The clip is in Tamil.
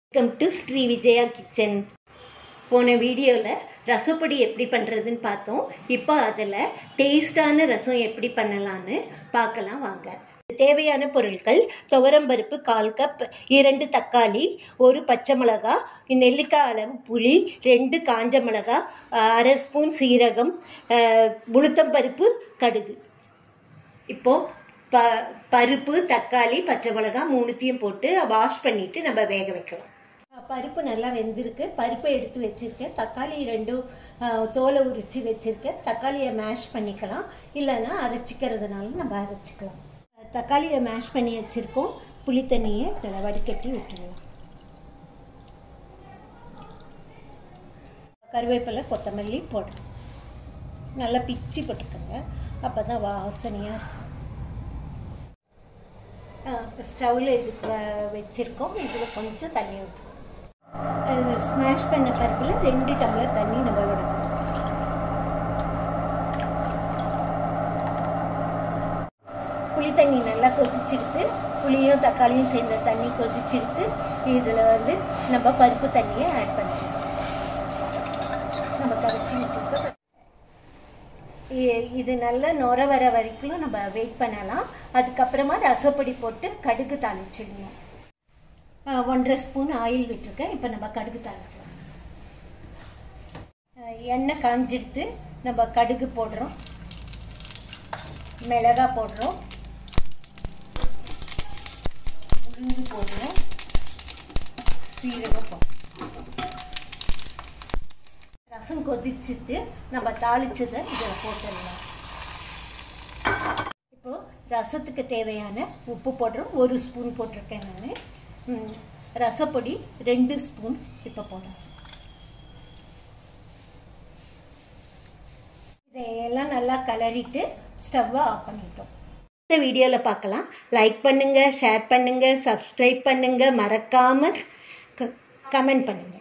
welcome to Sri Vijaya kitchen போன வீடியோவில் ரசப்பொடி எப்படி பண்ணுறதுன்னு பார்த்தோம் இப்போ அதில் டேஸ்டான ரசம் எப்படி பண்ணலான்னு பார்க்கலாம் வாங்க தேவையான பொருட்கள் துவரம்பருப்பு கால் கப் இரண்டு தக்காளி ஒரு பச்சை மிளகா நெல்லிக்காய் அளவு புளி ரெண்டு காஞ்ச மிளகா அரை ஸ்பூன் சீரகம் உளுத்தம்பருப்பு கடுகு இப்போது ப பருப்பு தக்காளி பச்சை மிளகா மூணுத்தையும் போட்டு வாஷ் பண்ணிவிட்டு நம்ம வேக வைக்கலாம் பருப்பு நல்லா வெந்திருக்கு பருப்பை எடுத்து வச்சுருக்கேன் தக்காளி ரெண்டும் தோலை உரித்து வச்சுருக்கேன் தக்காளியை மேஷ் பண்ணிக்கலாம் இல்லைன்னா அரைச்சிக்கிறதுனால நம்ம அரைச்சிக்கலாம் தக்காளியை மேஷ் பண்ணி வச்சுருக்கோம் புளி தண்ணியை இதில் வடிகட்டி விட்டுருலாம் கருவேப்பிலை கொத்தமல்லி போடுறோம் நல்லா பிச்சு போட்டுக்கோங்க அப்போ தான் வாசனையாக இருக்கும் ஸ்டவ்வில் இது வச்சுருக்கோம் இதில் கொஞ்சம் தண்ணி ஊற்றுவோம் ஸ்மாஷ் பண்ண பருப்பில் ரெண்டு டம்ளர் தண்ணி நம்ம விடணும் புளி தண்ணி நல்லா கொதிச்செடுத்து புளியும் தக்காளியும் சேர்ந்த தண்ணி கொதிச்செடுத்து இதில் வந்து நம்ம பருப்பு தண்ணியை ஆட் பண்ணிக்கலாம் நம்ம கரைச்சி வச்சுருக்க இது நல்லா நுர வர வரைக்கும் நம்ம வெயிட் பண்ணலாம் அதுக்கப்புறமா ரசப்பொடி போட்டு கடுகு தாளிச்சிடணும் ஒன்றரை ஸ்பூன் ஆயில் விட்டுருக்கேன் இப்போ நம்ம கடுகு தாளிக்கலாம் எண்ணெய் காஞ்சிடுத்து நம்ம கடுகு போடுறோம் மிளகா போடுறோம் உளுந்து போடுறோம் சீரகம் போடுறோம் ரசம் கொதிச்சுட்டு நம்ம தாளிச்சதை இதில் போட்டுடலாம் இப்போ ரசத்துக்கு தேவையான உப்பு போடுறோம் ஒரு ஸ்பூன் போட்டிருக்கேன் நான் ரசப்பொடி ரெண்டு ஸ்பூன் இப்போ போடுறேன் இதையெல்லாம் நல்லா கலரிட்டு ஸ்டவ்வை ஆஃப் பண்ணிட்டோம் இந்த வீடியோவில் பார்க்கலாம் லைக் பண்ணுங்கள் ஷேர் பண்ணுங்கள் சப்ஸ்கிரைப் பண்ணுங்கள் மறக்காமல் கமெண்ட் பண்ணுங்கள்